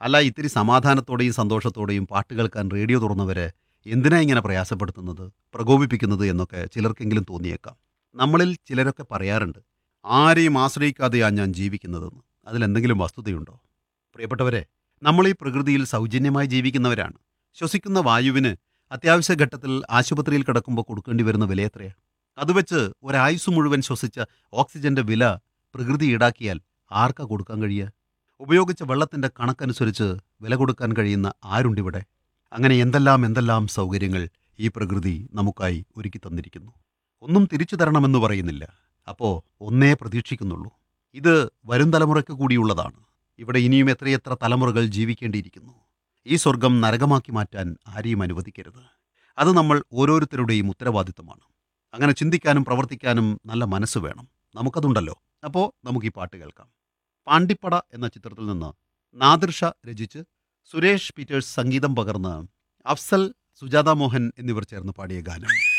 അല്ല ഇത്തിരി സമാധാനത്തോടെയും സന്തോഷത്തോടെയും പാട്ട് കേൾക്കാൻ റേഡിയോ തുറന്നവരെ എന്തിനാ ഇങ്ങനെ പ്രയാസപ്പെടുത്തുന്നത് പ്രകോപിപ്പിക്കുന്നത് എന്നൊക്കെ ചിലർക്കെങ്കിലും തോന്നിയേക്കാം നമ്മളിൽ ചിലരൊക്കെ പറയാറുണ്ട് ആരെയും ആശ്രയിക്കാതെയാ ഞാൻ ജീവിക്കുന്നതെന്ന് അതിലെന്തെങ്കിലും വസ്തുതയുണ്ടോ പ്രിയപ്പെട്ടവരെ നമ്മൾ ഈ പ്രകൃതിയിൽ സൗജന്യമായി ജീവിക്കുന്നവരാണ് ശ്വസിക്കുന്ന വായുവിന് അത്യാവശ്യ ഘട്ടത്തിൽ ആശുപത്രിയിൽ കിടക്കുമ്പോൾ കൊടുക്കേണ്ടി വരുന്ന വില എത്രയാ അത് വെച്ച് ഒരായുസ് മുഴുവൻ ശ്വസിച്ച ഓക്സിജന്റെ വില പ്രകൃതി ഈടാക്കിയാൽ ആർക്കാ കൊടുക്കാൻ കഴിയുക ഉപയോഗിച്ച വെള്ളത്തിന്റെ കണക്കനുസരിച്ച് വില കൊടുക്കാൻ കഴിയുന്ന ആരുണ്ടിവിടെ അങ്ങനെ എന്തെല്ലാം എന്തെല്ലാം സൗകര്യങ്ങൾ ഈ പ്രകൃതി നമുക്കായി ഒരുക്കി തന്നിരിക്കുന്നു ഒന്നും തിരിച്ചു തരണമെന്ന് പറയുന്നില്ല അപ്പോ ഒന്നേ പ്രതീക്ഷിക്കുന്നുള്ളൂ ഇത് വരും തലമുറയ്ക്ക് കൂടിയുള്ളതാണ് ഇവിടെ ഇനിയും എത്രയെത്ര തലമുറകൾ ജീവിക്കേണ്ടിയിരിക്കുന്നു ഈ സ്വർഗം നരകമാക്കി മാറ്റാൻ ആരെയും അനുവദിക്കരുത് അത് നമ്മൾ ഓരോരുത്തരുടെയും ഉത്തരവാദിത്തമാണ് അങ്ങനെ ചിന്തിക്കാനും പ്രവർത്തിക്കാനും നല്ല മനസ്സ് വേണം നമുക്കതുണ്ടല്ലോ അപ്പോൾ നമുക്ക് ഈ പാട്ട് കേൾക്കാം പാണ്ടിപ്പട എന്ന ചിത്രത്തിൽ നിന്ന് നാദിർഷ രചിച്ച് സുരേഷ് പീറ്റേഴ്സ് സംഗീതം പകർന്ന് അഫ്സൽ സുജാത മോഹൻ എന്നിവർ ചേർന്ന് പാടിയ ഗാനം